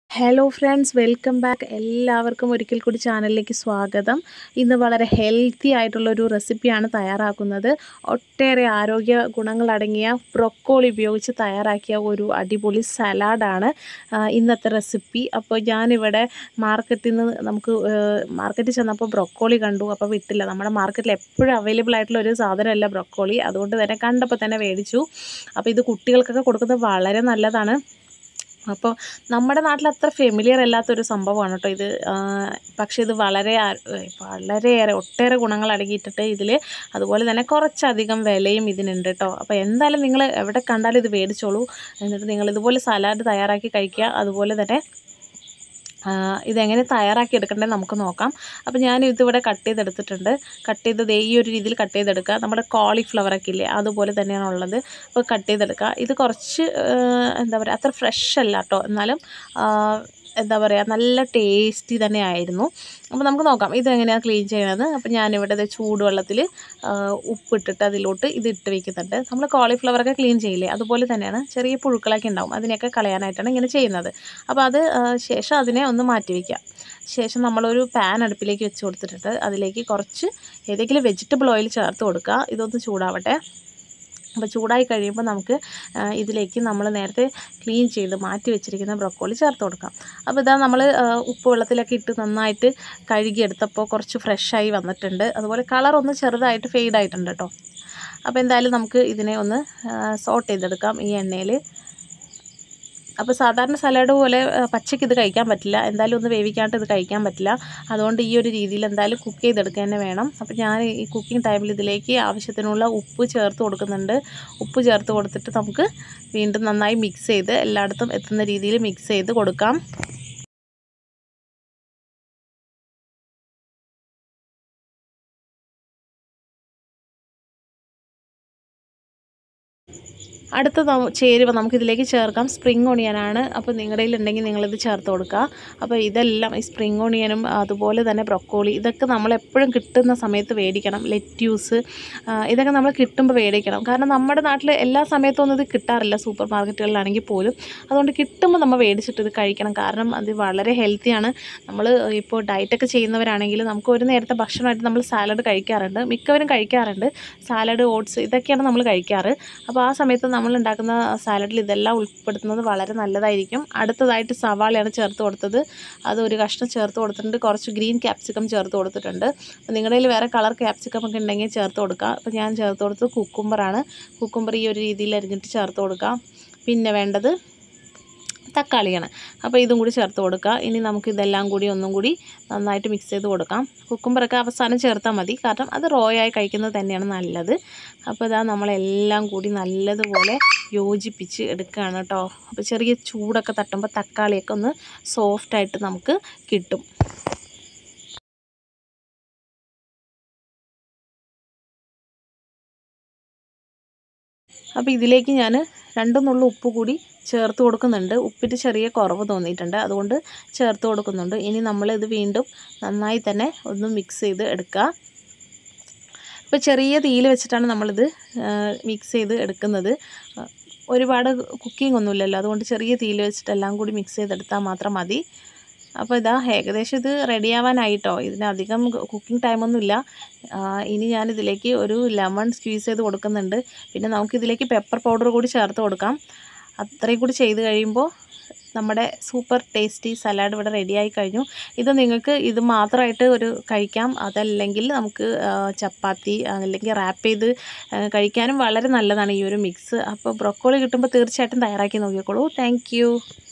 hello friends welcome back എല്ലാവർക്കും ഒരിക്കൽ കൂടി ചാനലിലേക്ക് സ്വാഗതം ഇന്ന് വളരെ ഹെൽത്തി ആയിട്ടുള്ളൊരു റെസിപ്പിയാണ് തയ്യാറാക്കുന്നത് ഒട്ടേറെ ആരോഗ്യ ഗുണങ്ങളടങ്ങിയ ബ്രൊക്കോളി ഉപയോഗിച്ച് തയ്യാറാക്കിയ ഒരു അടിപൊളി സലാഡാണ് ആ, ഇന്നത്തെ റെസിപ്പി അപ്പോൾ ഞാനിവിടെ മാർക്കറ്റിൽ നിന്ന് നമുക്ക് മാർക്കറ്റിൽ ചെന്നപ്പോൾ ബ്രൊക്കോളി കണ്ടു അപ്പോൾ വിട്ടില്ല നമ്മുടെ മാർക്കറ്റിൽ എപ്പോഴും അവൈലബിൾ ആയിട്ടുള്ള ഒരു സാധനമല്ല ബ്രൊക്കോളി അതുകൊണ്ട് തന്നെ കണ്ടപ്പോൾ തന്നെ മേടിച്ചു അപ്പോൾ ഇത് കുട്ടികൾക്കൊക്കെ കൊടുക്കുന്നത് വളരെ നല്ലതാണ് അപ്പോൾ നമ്മുടെ നാട്ടിൽ അത്ര ഫെമിലിയർ അല്ലാത്തൊരു സംഭവമാണ് കേട്ടോ ഇത് ആ, പക്ഷേ ഇത് വളരെ ആ- വളരെയേറെ ഒട്ടേറെ ഗുണങ്ങൾ അടങ്ങിയിട്ടിട്ട് ഇതിൽ അതുപോലെ തന്നെ കുറച്ചധികം വിലയും ഇതിനുണ്ട് കേട്ടോ അപ്പോൾ എന്തായാലും നിങ്ങൾ എവിടെ കണ്ടാലും ഇത് മേടിച്ചോളൂ എന്നിട്ട് നിങ്ങൾ ഇതുപോലെ സലാഡ് തയ്യാറാക്കി കഴിക്കുക അതുപോലെ തന്നെ ആ, ഇതെങ്ങനെ തയ്യാറാക്കി എടുക്കേണ്ടത് നമുക്ക് നോക്കാം അപ്പോൾ ഞാൻ ഇതിവിടെ കട്ട് ചെയ്തെടുത്തിട്ടുണ്ട് കട്ട് ചെയ്ത് ദേ ഈ ഒരു രീതിയിൽ കട്ട് ചെയ്തെടുക്കുക നമ്മുടെ കോളിഫ്ലവർ ഒക്കെ ഇല്ലേ അതുപോലെ തന്നെയാണ് ഉള്ളത് അപ്പോൾ കട്ട് ചെയ്തെടുക്കുക ഇത് കുറച്ച് ആ, എന്താ പറയുക അത്ര ഫ്രഷ് അല്ല കേട്ടോ എന്നാലും ആ, എന്താ പറയുക നല്ല ടേസ്റ്റി തന്നെ ആയിരുന്നു അപ്പോൾ നമുക്ക് നോക്കാം ഇതെങ്ങനെയാണ് ക്ലീൻ ചെയ്യണത് അപ്പോൾ ഞാനിവിടെ ദേ ചൂടുവെള്ളത്തിൽ ഉപ്പിട്ടിട്ട് അതിലോട്ട് ഇത് ഇട്ട് വെക്കുന്നുണ്ട് നമ്മൾ കോളിഫ്ലവറൊക്കെ ക്ലീൻ ചെയ്യില്ലേ അതുപോലെ തന്നെയാണ് ചെറിയ പുഴുക്കളൊക്കെ ഉണ്ടാവും അതിനെയൊക്കെ കളയാനായിട്ടാണ് ഇങ്ങനെ ചെയ്യുന്നത് അപ്പോൾ അത് ആ, ശേഷം അതിനെ ഒന്ന് മാറ്റി വയ്ക്കുക ശേഷം നമ്മളൊരു പാൻ അടുപ്പിലേക്ക് വെച്ച് കൊടുത്തിട്ടുണ്ട് അതിലേക്ക് കുറച്ച് ഏതെങ്കിലും വെജിറ്റബിൾ ഓയിൽ ചേർത്ത് കൊടുക്കുക ഇതൊന്ന് ചൂടാവട്ടെ അപ്പോൾ ചൂടായി കഴിയുമ്പോൾ നമുക്ക് ആ, ഇതിലേക്ക് നമ്മൾ നേരത്തെ ക്ലീൻ ചെയ്ത് മാറ്റി വെച്ചിരിക്കുന്ന ബ്രൊക്കോളി ചേർത്ത് കൊടുക്കാം അപ്പോൾ ഇതാ നമ്മൾ ഉപ്പ് വെള്ളത്തിലൊക്കെ ഇട്ട് നന്നായിട്ട് കഴുകിയെടുത്തപ്പോൾ കുറച്ച് ഫ്രഷായി വന്നിട്ടുണ്ട് അതുപോലെ കളർ ഒന്ന് ചെറുതായിട്ട് ഫെയ്ഡ് ആയിട്ടുണ്ട് കേട്ടോ അപ്പോൾ എന്തായാലും നമുക്ക് ഇതിനെ ഒന്ന് സോട്ട് ചെയ്തെടുക്കാം ഈ എണ്ണയിൽ അപ്പോൾ സാധാരണ സലാഡ് പോലെ ആ, പച്ചയ്ക്ക് ഇത് കഴിക്കാൻ പറ്റില്ല എന്തായാലും ഒന്ന് വേവിക്കാണ്ട് ഇത് കഴിക്കാൻ പറ്റില്ല അതുകൊണ്ട് ഈ ഒരു രീതിയിൽ എന്തായാലും കുക്ക് ചെയ്തെടുക്കുക തന്നെ വേണം അപ്പോൾ ഞാൻ ഈ കുക്കിംഗ് ടൈമിൽ ഇതിലേക്ക് ആവശ്യത്തിനുള്ള ഉപ്പ് ചേർത്ത് കൊടുക്കുന്നുണ്ട് ഉപ്പ് ചേർത്ത് കൊടുത്തിട്ട് നമുക്ക് വീണ്ടും നന്നായി മിക്സ് ചെയ്ത് എല്ലായിടത്തും എത്തുന്ന രീതിയിൽ മിക്സ് ചെയ്ത് കൊടുക്കാം അടുത്ത ന- ചേരുവ നമുക്കിതിലേക്ക് ചേർക്കാം സ്പ്രിങ് ഓണിയനാണ് അപ്പോൾ നിങ്ങളുടെ ഉണ്ടെങ്കിൽ നിങ്ങളിത് ചേർത്ത് കൊടുക്കുക അപ്പോൾ ഇതെല്ലാം ഈ സ്പ്രിങ് ഓണിയനും അതുപോലെ തന്നെ ബ്രൊക്കോളി ഇതൊക്കെ നമ്മൾ എപ്പോഴും കിട്ടുന്ന സമയത്ത് മേടിക്കണം ലെറ്റ്യൂസ് ഇതൊക്കെ നമ്മൾ കിട്ടുമ്പോൾ മേടിക്കണം കാരണം നമ്മുടെ നാട്ടിൽ എല്ലാ സമയത്തൊന്നും ഇത് കിട്ടാറില്ല സൂപ്പർ മാർക്കറ്റുകളിലാണെങ്കിൽ പോലും അതുകൊണ്ട് കിട്ടുമ്പോൾ നമ്മൾ മേടിച്ചിട്ട് ഇത് കഴിക്കണം കാരണം അത് വളരെ ഹെൽത്തിയാണ് നമ്മൾ ഇപ്പോൾ ഡയറ്റൊക്കെ ചെയ്യുന്നവരാണെങ്കിൽ നമുക്ക് ഒരു നേരത്തെ ഭക്ഷണമായിട്ട് നമ്മൾ സാലഡ് കഴിക്കാറുണ്ട് മിക്കവരും കഴിക്കാറുണ്ട് സാലഡ് ഓട്സ് ഇതൊക്കെയാണ് നമ്മൾ കഴിക്കാറ് അപ്പോൾ ആ സമയത്ത് നമ്മൾ ഉണ്ടാക്കുന്ന സാലഡിൽ ഇതെല്ലാം ഉൾപ്പെടുത്തുന്നത് വളരെ നല്ലതായിരിക്കും അടുത്തതായിട്ട് സവാളയാണ് ചേർത്ത് കൊടുത്തത് അത് ഒരു കഷ്ണം ചേർത്ത് കൊടുത്തിട്ടുണ്ട് കുറച്ച് ഗ്രീൻ ക്യാപ്സിക്കം ചേർത്ത് കൊടുത്തിട്ടുണ്ട് അപ്പോൾ നിങ്ങളുടെ കയ്യിൽ വേറെ കളർ ക്യാപ്സിക്കം ഒക്കെ ഉണ്ടെങ്കിൽ ചേർത്ത് കൊടുക്കുക അപ്പോൾ ഞാൻ ചേർത്ത് കൊടുത്തത് കുക്കുംബറാണ് കുക്കുംബർ ഈ ഒരു രീതിയിൽ അരിഞ്ഞിട്ട് ചേർത്ത് കൊടുക്കുക പിന്നെ വേണ്ടത് തക്കാളിയാണ് അപ്പോൾ ഇതും കൂടി ചേർത്ത് കൊടുക്കുക ഇനി നമുക്ക് ഇതെല്ലാം കൂടി ഒന്നും കൂടി നന്നായിട്ട് മിക്സ് ചെയ്ത് കൊടുക്കാം കുക്കുംബറൊക്കെ അവസാനം ചേർത്താൽ മതി കാരണം അത് റോയായി കഴിക്കുന്നത് തന്നെയാണ് നല്ലത് അപ്പോൾ ഇതാ നമ്മളെല്ലാം കൂടി നല്ലതുപോലെ യോജിപ്പിച്ച് എടുക്കുകയാണ് കേട്ടോ അപ്പോൾ ചെറിയ ചൂടൊക്കെ തട്ടുമ്പോൾ തക്കാളിയൊക്കെ ഒന്ന് സോഫ്റ്റായിട്ട് നമുക്ക് കിട്ടും അപ്പോൾ ഇതിലേക്ക് ഞാൻ രണ്ട് നുള്ളു ഉപ്പ് കൂടി ചേർത്ത് കൊടുക്കുന്നുണ്ട് ഉപ്പിന് ചെറിയ കുറവ് തോന്നിയിട്ടുണ്ട് അതുകൊണ്ട് ചേർത്ത് കൊടുക്കുന്നുണ്ട് ഇനി നമ്മളിത് വീണ്ടും നന്നായി തന്നെ ഒന്ന് മിക്സ് ചെയ്ത് എടുക്കുക ഇപ്പോൾ ചെറിയ തീയിൽ വെച്ചിട്ടാണ് നമ്മളിത് മിക്സ് ചെയ്ത് എടുക്കുന്നത് ആ, ഒരുപാട് കുക്കിംഗ് ഒന്നുമില്ലല്ലോ അതുകൊണ്ട് ചെറിയ തീയിൽ വെച്ചിട്ട് എല്ലാം കൂടി മിക്സ് ചെയ്തെടുത്താൽ മാത്രം മതി അപ്പോൾ ഇതാ ഏകദേശം ഇത് റെഡിയാവാനായിട്ടോ ഇതിനധികം കുക്കിംഗ് ടൈമൊന്നുമില്ല ആ, ഇനി ഞാനിതിലേക്ക് ഒരു ലെമൺ സ്ക്വീസ് ചെയ്ത് കൊടുക്കുന്നുണ്ട് പിന്നെ നമുക്കിതിലേക്ക് പെപ്പർ പൗഡർ കൂടി ചേർത്ത് കൊടുക്കാം അത്രയും കൂടി ചെയ്ത് കഴിയുമ്പോൾ നമ്മുടെ സൂപ്പർ ടേസ്റ്റി സലാഡ് ഇവിടെ റെഡിയായി കഴിഞ്ഞു ഇത് നിങ്ങൾക്ക് ഇത് മാത്രമായിട്ട് ഒരു കഴിക്കാം അതല്ലെങ്കിൽ നമുക്ക് ആ, ചപ്പാത്തി അല്ലെങ്കിൽ റാപ്പ് ചെയ്ത് ആ, കഴിക്കാനും വളരെ നല്ലതാണ് ഈ ഒരു മിക്സ് അപ്പോൾ ബ്രൊക്കോളി കിട്ടുമ്പോൾ തീർച്ചയായിട്ടും തയ്യാറാക്കി നോക്കിക്കോളൂ താങ്ക്